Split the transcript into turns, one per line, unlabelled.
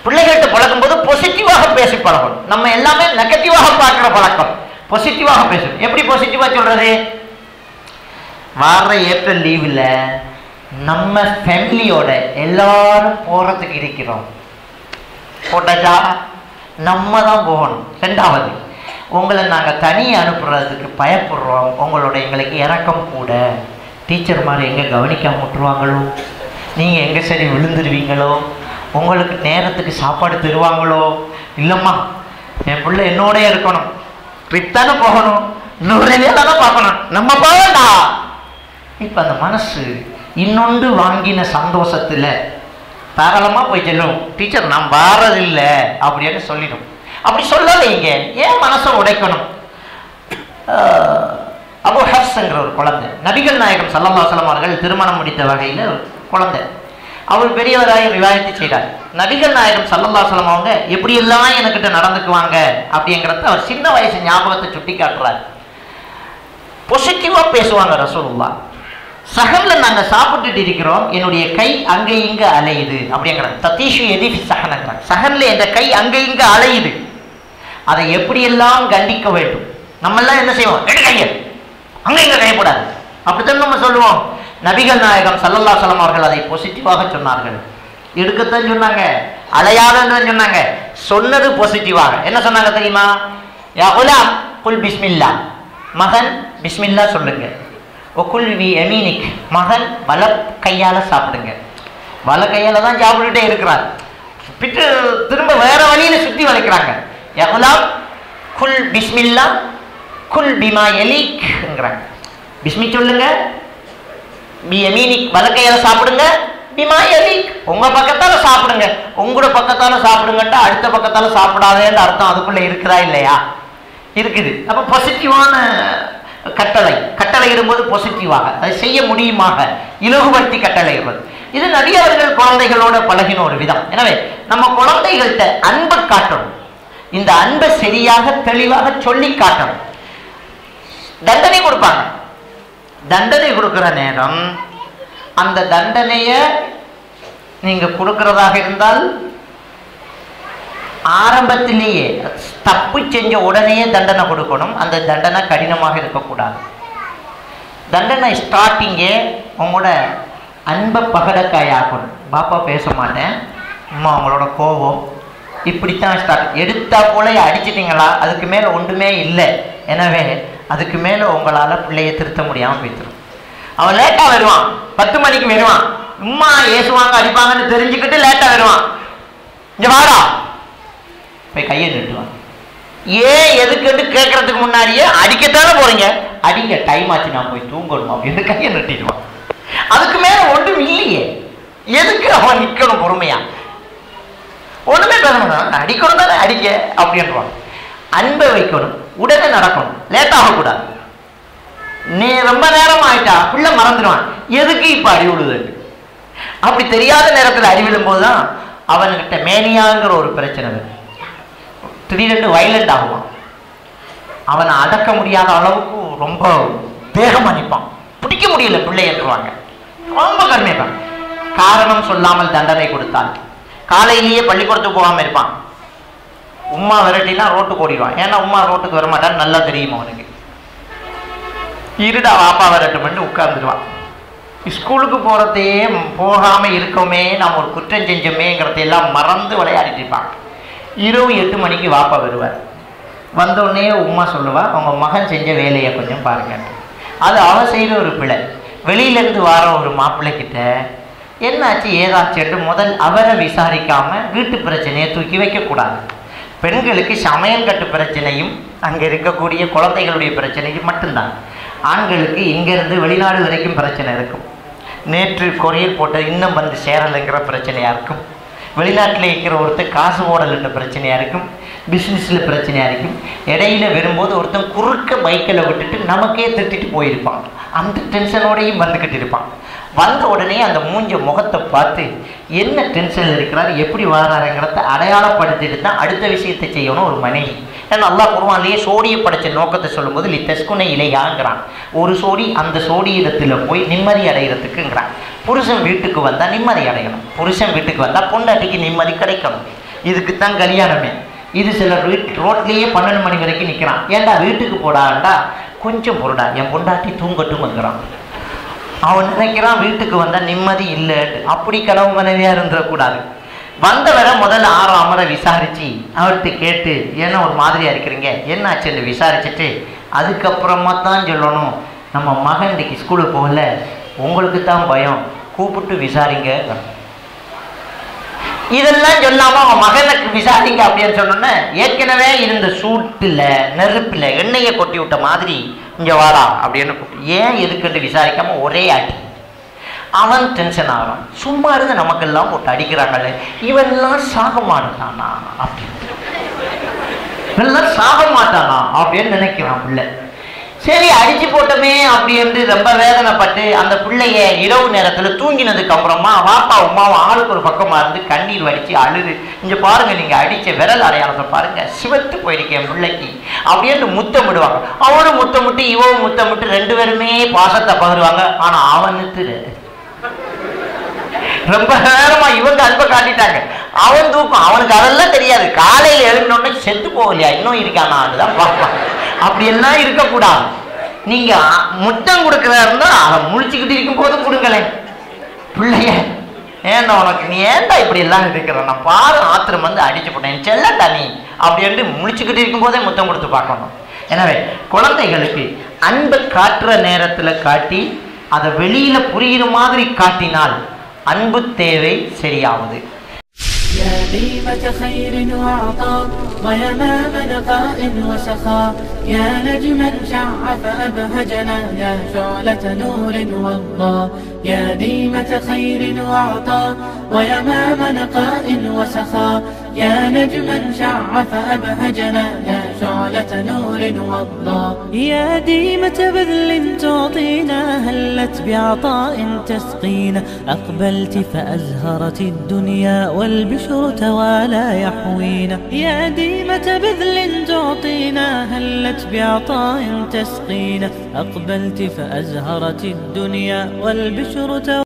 பிள்ளைகள்கிட்ட பழகும்போது பாசிட்டிவாக பேசி பழகணும் நம்ம எல்லாமே நெகட்டிவாக பார்க்குற பழக்கம் பாசிட்டிவாக பேசணும் எப்படி பாசிட்டிவாக சொல்றது வார ஏப்ரல் லீவில் நம்ம ஃபேமிலியோட எல்லாரும் போகிறதுக்கு இருக்கிறோம் போட்டாச்சா நம்ம தான் போகணும் ரெண்டாவது உங்களை நாங்கள் தனி அனுப்புறதுக்கு பயப்படுறோம் உங்களோட எங்களுக்கு இறக்கம் கூட டீச்சர் மாதிரி எங்கே கவனிக்காம விட்டுருவாங்களோ நீங்கள் எங்கே சரி விழுந்துருவீங்களோ உங்களுக்கு நேரத்துக்கு சாப்பாடு தருவாங்களோ இல்லைம்மா என் பிள்ளை என்னோட இருக்கணும் ட்ரிப் தானே போகணும் இன்னொரு வேலையை தானே பார்க்கணும் நம்ம போகண்டா இப்போ அந்த மனசு இன்னொன்று வாங்கின சந்தோஷத்தில் தாராளமாக போய் சொல்லும் டீச்சர் நான் வாரதில்லை அப்படின்னு சொல்லிடும் அப்படி சொல்லலைங்க ஏன் மனசை உடைக்கணும் ஆஹ், அபு ஹர்ஸ்ங்கிற ஒரு குழந்தை நபிகள் நாயகம் சல்லல்லாஹு அலைஹி அவர்கள் திருமணம் முடித்த வகையில் ஒரு குழந்தை அவர் பெரியவராய் ரிவாயத்து செய்கிறார் நபிகள் நாயகம் சல்லல்லாஹு அலைஹி அவங்க எப்படியெல்லாம் எனக்கிட்ட நடந்துக்குவாங்க அப்படிங்கிறத அவர் சின்ன வயசு ஞாபகத்தை சுட்டி காட்டுறார் பாசிட்டிவாக பேசுவாங்க ரசூலுல்லா சகல்ல நாங்க சாப்பிட்டுட்டு இருக்கிறோம் என்னுடைய கை அங்க இங்க அலையுது அப்படிங்கிறாங்க தத்தீஷு எதிரி சகனங்கிறாங்க சகல்ல என்ற கை அங்க இங்க அலையுது அதை எப்படியெல்லாம் கண்டிக்க வேண்டும் நம்ம எல்லாம் என்ன செய்வோம் எடு கையை அங்க இங்க கையப்படாது அப்படித்தான் நம்ம சொல்லுவோம் நபிகள் நாயகம் சல்லல்லா சலம் அவர்கள் அதை பாசிட்டிவாக சொன்னார்கள் எடுக்கத்தான் சொன்னாங்க அலையாதன்னு சொன்னாங்க சொன்னது பாசிட்டிவாக என்ன சொன்னாங்க தெரியுமா யா குலாம் குல் பிஸ்மில்லா மகன் பிஸ்மில்லா சொல்லுங்க ஒக்குல் வி எமீனிக் மகன் வல கையால சாப்பிடுங்க வல கையால தான் சாப்பிட்டுட்டே இருக்கிறார் பிட்டு திரும்ப வேற வழியில சுத்தி வளைக்கிறாங்க யா குலாம் குல் பிஸ்மில்லா குல் பிமா எலிக்ங்கிறாங்க பிஸ்மி சொல்லுங்க பி எமீனிக் வலக்கையால சாப்பிடுங்க பிமா எலிக் உங்க பக்கத்தால சாப்பிடுங்க உங்களோட பக்கத்தால சாப்பிடுங்கட்டா அடுத்த பக்கத்தால சாப்பிடாதேன்னு அர்த்தம் அதுக்குள்ள இருக்குதா இல்லையா இருக்குது அப்ப பாசிட்டிவான கட்டளை கட்டளை இடும்போது பாசிட்டிவாக அதை செய்ய முடியுமாக இலகுபடுத்தி கட்டளையிடுவது இது நிறைய அவர்கள் குழந்தைகளோட பழகின ஒரு விதம் எனவே நம்ம குழந்தைகள்கிட்ட அன்பை காட்டணும் இந்த அன்பை சரியாக தெளிவாக சொல்லி காட்டணும் தண்டனை கொடுப்பாங்க தண்டனை கொடுக்கிற நேரம் அந்த தண்டனைய நீங்க கொடுக்கிறதாக இருந்தால் ஆரம்பத்திலேயே தப்பு செஞ்ச உடனேயே தண்டனை கொடுக்கணும் அந்த தண்டனை கடினமாக இருக்கக்கூடாது தண்டனை ஸ்டார்டிங்கே உங்களோட அன்பை பகடக்காயாக்கணும் பாப்பா பேச மாட்டேன் அம்மா உங்களோட கோபம் இப்படித்தான் ஸ்டார்ட் எடுத்தா போல அடிச்சிட்டிங்களா அதுக்கு மேலே ஒன்றுமே இல்லை எனவே அதுக்கு மேலே உங்களால் பிள்ளைய திருத்த முடியாமல் போய்த்துரும் அவன் லேட்டாக வருவான் பத்து மணிக்கு வருவான் உம்மா ஏசுவாங்க அடிப்பாங்கன்னு தெரிஞ்சுக்கிட்டு லேட்டாக வருவான் இங்கே வாடா போய் கையை நீட்டுவான் ஏன் எதுக்குன்னு கேட்கறதுக்கு முன்னாடியே அடிக்கத்தானே போறீங்க அடிங்க டைம் ஆச்சு நான் போய் தூங்கணும் அப்படின்னு கையை நிறுத்திடுவான் அதுக்கு மேல ஒன்றும் இல்லையே எதுக்கு அவன் நிக்கணும் பொறுமையா ஒண்ணுமே பேச மாட்டான் அடிக்கணும் தானே அடிக்க அப்படின்றான் அன்பை வைக்கணும் உடனே நடக்கணும் லேட் ஆகக்கூடாது நீ ரொம்ப நேரம் ஆயிட்டா பிள்ளை மறந்துடுவான் எதுக்கு இப்ப அடி விழுது அப்படி தெரியாத நேரத்தில் அடி விழும்போது தான் அவன்கிட்ட மேனியாங்கிற ஒரு பிரச்சனை வரும் திடீரென்று வைலண்ட் ஆகுவான் அவனை அடக்க முடியாத அளவுக்கு ரொம்ப வேகமா நிற்பான் பிடிக்க முடியல பிள்ளை என்றுவாங்க ரொம்ப கருமைப்பான் காரணம் சொல்லாமல் தண்டனை கொடுத்தால் காலையிலேயே பள்ளிக்கூடத்துக்கு போகாம இருப்பான் உம்மா விரட்டினா ரோட்டுக்கு ஓடிடுவான் ஏன்னா உம்மா ரோட்டுக்கு வர மாட்டான்னு நல்லா தெரியும் அவனுக்கு இருடா வாப்பா விரட்டுமென்று உட்கார்ந்துடுவான் ஸ்கூலுக்கு போகிறதையே போகாம இருக்கோமே நாம் ஒரு குற்றம் செஞ்சோமேங்கிறதையெல்லாம் மறந்து விளையாடிட்டு இருப்பான் இரவு எட்டு மணிக்கு வாப்பா வருவார் வந்தோடனே உமா சொல்லுவா அவங்க மகன் செஞ்ச வேலையை கொஞ்சம் பாருங்க அது அவ செய்கிற ஒரு பிழை வெளியிலேருந்து வர ஒரு மாப்பிள்ளை கிட்ட என்னாச்சு ஏதாச்சுன்னு முதல் அவரை விசாரிக்காம வீட்டு பிரச்சனையை தூக்கி வைக்கக்கூடாது பெண்களுக்கு சமையல் கட்டு பிரச்சனையும் அங்கே இருக்கக்கூடிய குழந்தைகளுடைய பிரச்சனையும் மட்டும்தான் ஆண்களுக்கு இங்கேருந்து வெளிநாடு வரைக்கும் பிரச்சனை இருக்கும் நேற்று கொரியர் போட்டது இன்னும் வந்து சேரலைங்கிற பிரச்சனையாக இருக்கும் வெளிநாட்டில் இருக்கிற ஒருத்தர் காசு ஓடல்ன்ற பிரச்சனையாக இருக்கும் பிஸ்னஸில் பிரச்சனையாக இருக்கும் இடையில வரும்போது ஒருத்தன் குறுக்க பைக்கில் விட்டுட்டு நமக்கே திட்டிட்டு போயிருப்பான் அந்த டென்ஷனோடையும் வந்துக்கிட்டு இருப்பான் வந்த உடனே அந்த மூஞ்ச முகத்தை பார்த்து என்ன டென்ஷனில் இருக்கிறார் எப்படி வராருங்கிறத அடையாளப்படுத்திட்டு தான் அடுத்த விஷயத்தை செய்யணும் ஒரு மனைவி ஏன்னா அல்லாஹ் குருவான்லேயே சோடியை படைச்ச நோக்கத்தை சொல்லும்போது லி தெஸ்குனை இலையாங்கிறான் ஒரு சோடி அந்த சோடி இடத்துல போய் நிம்மதி அடைகிறதுக்குங்கிறான் புருஷன் வீட்டுக்கு வந்தால் நிம்மதி அடையணும் புருஷன் வீட்டுக்கு வந்தால் பொண்டாட்டிக்கு நிம்மதி கிடைக்கணும் இதுக்கு தான் கல்யாணமே இது சிலர் வீட் ரோட்லேயே பன்னெண்டு மணி வரைக்கும் நிற்கிறான் ஏன்டா வீட்டுக்கு போடாண்டா கொஞ்சம் பொருடா என் பொண்டாட்டி தூங்கட்டும்ங்கிறான் அவன் நினைக்கிறான் வீட்டுக்கு வந்தால் நிம்மதி இல்லைன்னு அப்படி கனவு மனைவியாக இருந்துடக்கூடாது வந்தவரை முதல்ல ஆறாம் அமர விசாரித்து அவர்கிட்ட கேட்டு ஏன்னா ஒரு மாதிரியாக இருக்கிறீங்க என்னாச்சுன்னு விசாரிச்சுட்டு அதுக்கப்புறமா தான் சொல்லணும் நம்ம மகன் இன்னைக்கு ஸ்கூலுக்கு போகல உங்களுக்கு தான் பயம் கூப்பிட்டு விசாரிங்க இதெல்லாம் சொல்லாம அவன் மகனுக்கு விசாரிங்க அப்படின்னு சொன்னோன்னே ஏற்கனவே இருந்த சூட்டில் நெருப்பில் எண்ணெயை கொட்டி விட்ட மாதிரி இங்க வாடா அப்படின்னு கூப்பிட்டு ஏன் எதுக்குன்னு விசாரிக்காம ஒரே அடி அவன் டென்ஷன் ஆகிறான் சும்மா இருந்து நமக்கெல்லாம் போட்டு அடிக்கிறாங்களே இவெல்லாம் சாக மாட்டானா அப்படின்னு இவெல்லாம் சாக மாட்டானா அப்படின்னு நினைக்கிறான் பிள்ளை சரி அடிச்சு போட்டோமே அப்படின்னு ரொம்ப வேதனைப்பட்டு அந்த பிள்ளைய இரவு நேரத்தில் தூங்கினதுக்கு அப்புறமா வாப்பா உமாவும் ஆளுக்கு ஒரு பக்கமா இருந்து கண்ணீர் வடிச்சு அழுது இங்க பாருங்க நீங்க அடிச்ச விரல் அடையாளத்தை பாருங்க சிவத்து போயிருக்கேன் பிள்ளைக்கு அப்படின்னு முத்தமிடுவாங்க அவனும் முத்தமிட்டு இவவும் முத்தமிட்டு ரெண்டு பேருமே பாசத்தை பகிருவாங்க ஆனா அவனுக்கு ரொம்ப நேரமா இவங்க அன்பை காட்டிட்டாங்க அவன் தூக்கம் அவனுக்கு அதெல்லாம் தெரியாது காலையில் எழுந்தோடனே செத்து போகலையா இன்னும் இருக்கானா அதுதான் பார்ப்பான் அப்படியெல்லாம் இருக்கக்கூடாது நீங்க அ- முத்தம் கொடுக்குறாருன்னா அவன் முழிச்சுக்கிட்டு இருக்கும் போதும் கொடுங்களேன் பிள்ளைய ஏன்டா உனக்கு நீ ஏன்டா இப்படி எல்லாம் இருக்கிற நான் பாரு ஆத்திரம் வந்து அடிச்சு போட்டேன் செல்லட்டா நீ அப்படின்ட்டு முழிச்சுக்கிட்டு இருக்கும் போதே முத்தம் கொடுத்து பார்க்கணும் எனவே குழந்தைகளுக்கு அன்பை காட்டுற நேரத்தில் காட்டி அதை வெளியில புரியுற மாதிரி காட்டினால் அன்பு தேவை சரியாவது
يا ديمة خير وعطاء ويمام نقاء وسخاء يا نجما شع فأبهجنا يا شعلة نور وضاء يا ديمة خير وعطاء ويمام نقاء وسخاء يا نجما شع فأبهجنا يا شعلة نور وضاء يا ديمة بذل تعطينا هلت بعطاء تسقينا أقبلت فأزهرت الدنيا والبشر توالى يحوينا يا ديمة بذل تعطينا هلت بعطاء تسقينا أقبلت فأزهرت الدنيا والبشر توالى